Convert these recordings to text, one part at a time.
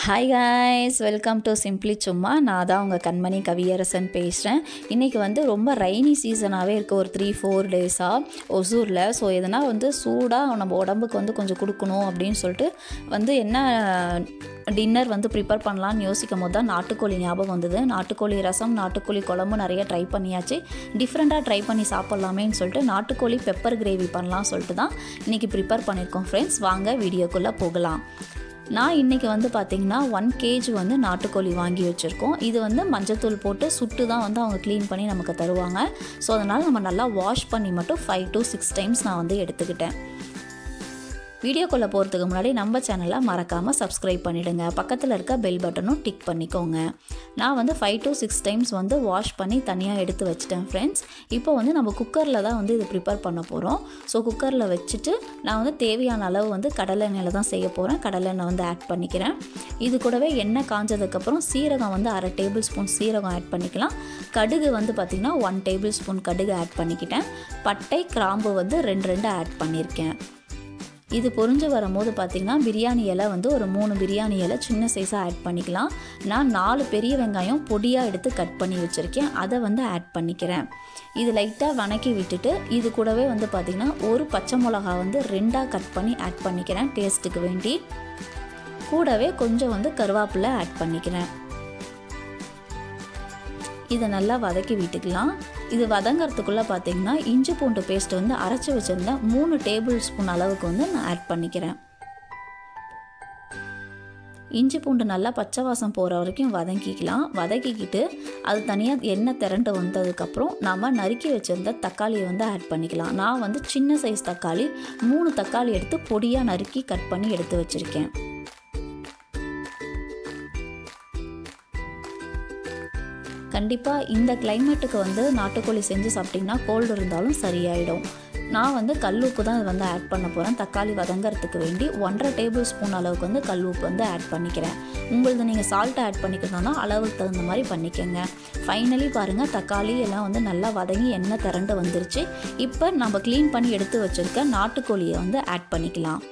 hi guys welcome to simply சும்மா நான் தான் உங்கள் கண்மணி கவியரசன் பேசுகிறேன் இன்றைக்கி வந்து ரொம்ப ரைனி சீசனாகவே இருக்குது ஒரு த்ரீ ஃபோர் டேஸாக ஒசூரில் ஸோ எதனா வந்து சூடாக நம்ம உடம்புக்கு வந்து கொஞ்சம் கொடுக்கணும் அப்படின்னு சொல்லிட்டு வந்து என்ன டின்னர் வந்து ப்ரிப்பேர் பண்ணலான்னு யோசிக்கும் போது தான் நாட்டுக்கோழி ஞாபகம் வந்தது நாட்டுக்கோழி ரசம் நாட்டுக்கோழி குழம்பு நிறைய ட்ரை பண்ணியாச்சு டிஃப்ரெண்ட்டாக ட்ரை பண்ணி சாப்பிட்லாமேன்னு சொல்லிட்டு நாட்டுக்கோழி பெப்பர் கிரேவி பண்ணலாம் சொல்லிட்டு தான் இன்றைக்கி ப்ரிப்பேர் பண்ணியிருக்கோம் ஃப்ரெண்ட்ஸ் வாங்க வீடியோக்குள்ளே போகலாம் நான் இன்றைக்கி வந்து பார்த்திங்கன்னா ஒன் கேஜி வந்து நாட்டுக்கோழி வாங்கி வச்சுருக்கோம் இது வந்து மஞ்சத்தூள் போட்டு சுட்டு தான் வந்து அவங்க க்ளீன் பண்ணி நமக்கு தருவாங்க ஸோ அதனால் நம்ம நல்லா வாஷ் பண்ணி மட்டும் ஃபைவ் டு சிக்ஸ் டைம்ஸ் நான் வந்து எடுத்துக்கிட்டேன் வீடியோக்குள்ளே போகிறதுக்கு முன்னாடி நம்ம சேனலை மறக்காமல் சப்ஸ்கிரைப் பண்ணிவிடுங்க பக்கத்தில் இருக்க பெல் பட்டனும் டிக் பண்ணிக்கோங்க நான் வந்து ஃபைவ் டு சிக்ஸ் டைம்ஸ் வந்து வாஷ் பண்ணி தனியாக எடுத்து வச்சிட்டேன் ஃப்ரெண்ட்ஸ் இப்போ வந்து நம்ம குக்கரில் தான் வந்து இது ப்ரிப்பேர் பண்ண போகிறோம் ஸோ குக்கரில் வச்சுட்டு நான் வந்து தேவையான அளவு வந்து கடலெண்ணெயில் தான் செய்ய போகிறேன் கடலெண்ணெய் வந்து ஆட் பண்ணிக்கிறேன் இது கூடவே எண்ணெய் காஞ்சதுக்கப்புறம் சீரகம் வந்து அரை டேபிள் ஸ்பூன் சீரகம் ஆட் பண்ணிக்கலாம் கடுகு வந்து பார்த்திங்கன்னா ஒன் டேபிள் ஸ்பூன் கடுகு ஆட் பண்ணிக்கிட்டேன் பட்டை கிராம்பு வந்து ரெண்டு ரெண்டு ஆட் பண்ணியிருக்கேன் இது பொரிஞ்சு வரும்போது பார்த்திங்கன்னா பிரியாணி இலை வந்து ஒரு மூணு பிரியாணி இலை சின்ன சைஸாக ஆட் பண்ணிக்கலாம் நான் நாலு பெரிய வெங்காயம் பொடியாக எடுத்து கட் பண்ணி வச்சுருக்கேன் அதை வந்து ஆட் பண்ணிக்கிறேன் இது லைட்டாக வணக்கி விட்டுட்டு இது கூடவே வந்து பார்த்திங்கன்னா ஒரு பச்சை மிளகா வந்து ரெண்டாக கட் பண்ணி ஆட் பண்ணிக்கிறேன் டேஸ்ட்டுக்கு வேண்டி கூடவே கொஞ்சம் வந்து கருவேப்பிலை ஆட் பண்ணிக்கிறேன் இதை நல்லா வதக்கி விட்டுக்கலாம் இது வதங்கிறதுக்குள்ளே பார்த்தீங்கன்னா இஞ்சி பூண்டு பேஸ்ட் வந்து அரைச்சி வச்சுருந்தேன் மூணு டேபிள் ஸ்பூன் அளவுக்கு வந்து நான் ஆட் பண்ணிக்கிறேன் இஞ்சி பூண்டு நல்லா பச்சை வாசம் போகிற வரைக்கும் வதக்கிக்கலாம் வதக்கிக்கிட்டு அது தனியாக எண்ணெய் திரண்டு வந்ததுக்கப்புறம் நம்ம நறுக்கி வச்சுருந்த தக்காளியை வந்து ஆட் பண்ணிக்கலாம் நான் வந்து சின்ன சைஸ் தக்காளி மூணு தக்காளி எடுத்து பொடியாக நறுக்கி கட் பண்ணி எடுத்து வச்சுருக்கேன் கண்டிப்பாக இந்த கிளைமேட்டுக்கு வந்து நாட்டுக்கோழி செஞ்சு சாப்பிட்டிங்கன்னா கோல்டு இருந்தாலும் சரியாயிடும் நான் வந்து கல் உப்பு தான் இது வந்து ஆட் பண்ண போகிறேன் தக்காளி வதங்கிறதுக்கு வேண்டி ஒன்றரை டேபிள் ஸ்பூன் அளவுக்கு வந்து கல் உப்பு வந்து ஆட் பண்ணிக்கிறேன் உங்களது நீங்கள் சால்ட்டை ஆட் பண்ணிக்கிறதுனா அளவுக்கு தகுந்த மாதிரி பண்ணிக்கோங்க ஃபைனலி பாருங்கள் தக்காளி எல்லாம் வந்து நல்லா வதங்கி எண்ணெய் திரண்டு வந்துருச்சு இப்போ நம்ம க்ளீன் பண்ணி எடுத்து வச்சுருக்க நாட்டுக்கோழியை வந்து ஆட் பண்ணிக்கலாம்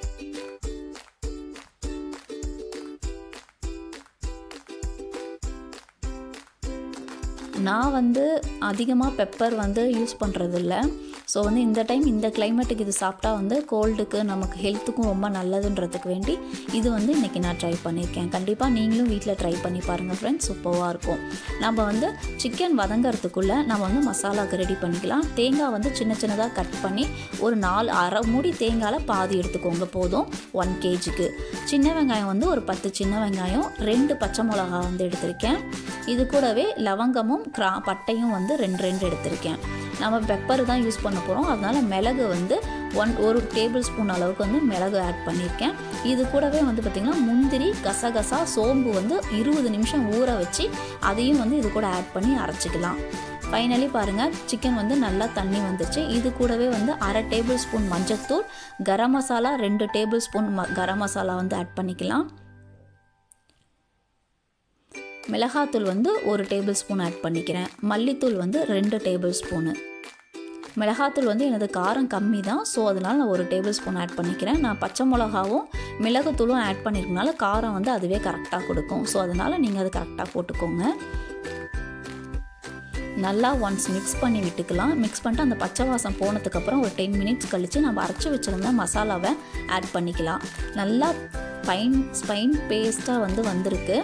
நான் வந்து அதிகமாக பெப்பர் வந்து யூஸ் பண்ணுறதில்ல ஸோ வந்து இந்த டைம் இந்த கிளைமேட்டுக்கு இது சாப்பிட்டா வந்து கோல்டுக்கு நமக்கு ஹெல்த்துக்கும் ரொம்ப நல்லதுன்றதுக்கு வேண்டி இது வந்து இன்றைக்கி நான் ட்ரை பண்ணியிருக்கேன் கண்டிப்பாக நீங்களும் வீட்டில் ட்ரை பண்ணி பாருங்கள் ஃப்ரெண்ட்ஸ் சூப்பராக இருக்கும் நம்ம வந்து சிக்கன் வதங்கிறதுக்குள்ளே நம்ம வந்து மசாலாவுக்கு ரெடி பண்ணிக்கலாம் தேங்காய் வந்து சின்ன சின்னதாக கட் பண்ணி ஒரு நாலு அரை மூடி தேங்காயில் பாதி எடுத்துக்கோங்க போதும் ஒன் கேஜிக்கு சின்ன வெங்காயம் வந்து ஒரு பத்து சின்ன வெங்காயம் ரெண்டு பச்சை மிளகா வந்து எடுத்திருக்கேன் இது கூடவே லவங்கமும் கிரா பட்டையும் வந்து ரெண்டு ரெண்டு எடுத்திருக்கேன் நம்ம பெப்பர் தான் யூஸ் பண்ண போகிறோம் அதனால் மிளகு வந்து ஒன் ஒரு டேபிள் ஸ்பூன் அளவுக்கு வந்து மிளகு ஆட் பண்ணியிருக்கேன் இது கூடவே வந்து பார்த்திங்கன்னா முந்திரி கசகசா சோம்பு வந்து இருபது நிமிஷம் ஊற வச்சு அதையும் வந்து இது கூட ஆட் பண்ணி அரைச்சிக்கலாம் ஃபைனலி பாருங்கள் சிக்கன் வந்து நல்லா தண்ணி வந்துருச்சு இது கூடவே வந்து அரை டேபிள் ஸ்பூன் மஞ்சத்தூள் கரம் மசாலா ரெண்டு டேபிள் ஸ்பூன் ம கரம் மசாலா வந்து ஆட் பண்ணிக்கலாம் மிளகாத்தூள் வந்து ஒரு டேபிள் ஸ்பூன் ஆட் பண்ணிக்கிறேன் மல்லித்தூள் வந்து ரெண்டு டேபிள் ஸ்பூனு மிளகாத்தூள் வந்து எனது காரம் கம்மி தான் ஸோ அதனால் நான் ஒரு டேபிள் ஸ்பூன் ஆட் பண்ணிக்கிறேன் நான் பச்சை மிளகாவும் மிளகுத்தூளும் ஆட் பண்ணியிருக்கனால காரம் வந்து அதுவே கரெக்டாக கொடுக்கும் ஸோ அதனால் நீங்கள் அது கரெக்டாக போட்டுக்கோங்க நல்லா ஒன்ஸ் மிக்ஸ் பண்ணி விட்டுக்கலாம் மிக்ஸ் பண்ணிட்டு அந்த பச்சை வாசம் போனதுக்கப்புறம் ஒரு டென் மினிட்ஸ் கழித்து நம்ம அரைச்சி வச்சுருந்த மசாலாவை ஆட் பண்ணிக்கலாம் நல்லா ஸ்பைன் ஸ்பைன் பேஸ்ட்டாக வந்து வந்திருக்கு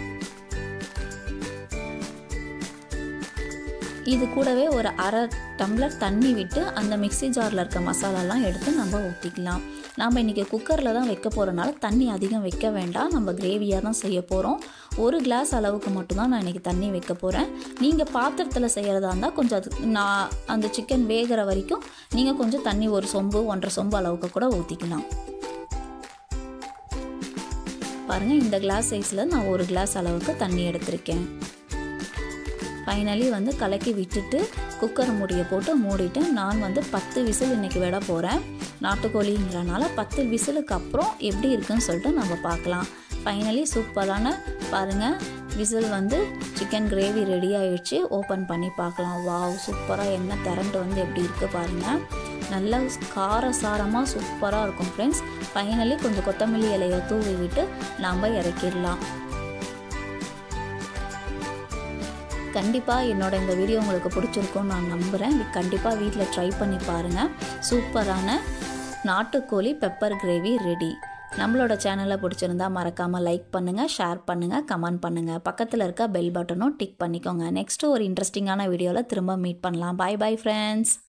இது கூடவே ஒரு அரை டம்ளர் தண்ணி விட்டு அந்த மிக்சி ஜாரில் இருக்க மசாலாலாம் எடுத்து நம்ம ஊற்றிக்கலாம் நாம் இன்றைக்கி குக்கரில் தான் வைக்க போகிறனால தண்ணி அதிகம் வைக்க வேண்டாம் நம்ம கிரேவியாக தான் செய்ய போகிறோம் ஒரு கிளாஸ் அளவுக்கு மட்டும்தான் நான் இன்றைக்கி தண்ணி வைக்க போகிறேன் நீங்கள் பாத்திரத்தில் செய்கிறதா இருந்தால் கொஞ்சம் அது நான் அந்த சிக்கன் வேகிற வரைக்கும் நீங்கள் கொஞ்சம் தண்ணி ஒரு சொம்பு ஒன்றரை சொம்பு அளவுக்கு கூட ஊற்றிக்கலாம் பாருங்கள் இந்த கிளாஸ் சைஸில் நான் ஒரு கிளாஸ் அளவுக்கு தண்ணி எடுத்திருக்கேன் ஃபைனலி வந்து கலக்கி விட்டுட்டு குக்கர் மூடியை போட்டு மூடிட்டு நான் வந்து பத்து விசில் இன்றைக்கி விட போகிறேன் நாட்டுக்கோழிங்கிறனால பத்து விசிலுக்கு அப்புறம் எப்படி இருக்குன்னு சொல்லிட்டு நம்ம பார்க்கலாம் ஃபைனலி சூப்பரான பாருங்கள் விசில் வந்து சிக்கன் கிரேவி ரெடி ஆகிடுச்சு ஓப்பன் பண்ணி பார்க்கலாம் வாவ் சூப்பராக எண்ணெய் திரண்டு வந்து எப்படி இருக்குது பாருங்கள் நல்லா காரசாரமாக சூப்பராக இருக்கும் ஃப்ரெண்ட்ஸ் ஃபைனலி கொஞ்சம் கொத்தமல்லி இலையை தூவி விட்டு நாம் இறக்கிடலாம் கண்டிப்பாக என்னோட இந்த வீடியோ உங்களுக்கு பிடிச்சிருக்கும்னு நான் நம்புகிறேன் கண்டிப்பாக வீட்டில் ட்ரை பண்ணி பாருங்கள் சூப்பரான நாட்டுக்கோழி பெப்பர் கிரேவி ரெடி நம்மளோட சேனலை பிடிச்சிருந்தா மறக்காமல் லைக் பண்ணுங்கள் ஷேர் பண்ணுங்கள் கமெண்ட் பண்ணுங்கள் பக்கத்தில் இருக்க பெல் பட்டனும் டிக் பண்ணிக்கோங்க நெக்ஸ்ட்டு ஒரு இன்ட்ரெஸ்டிங்கான வீடியோவில் திரும்ப மீட் பண்ணலாம் பாய் பாய் ஃப்ரெண்ட்ஸ்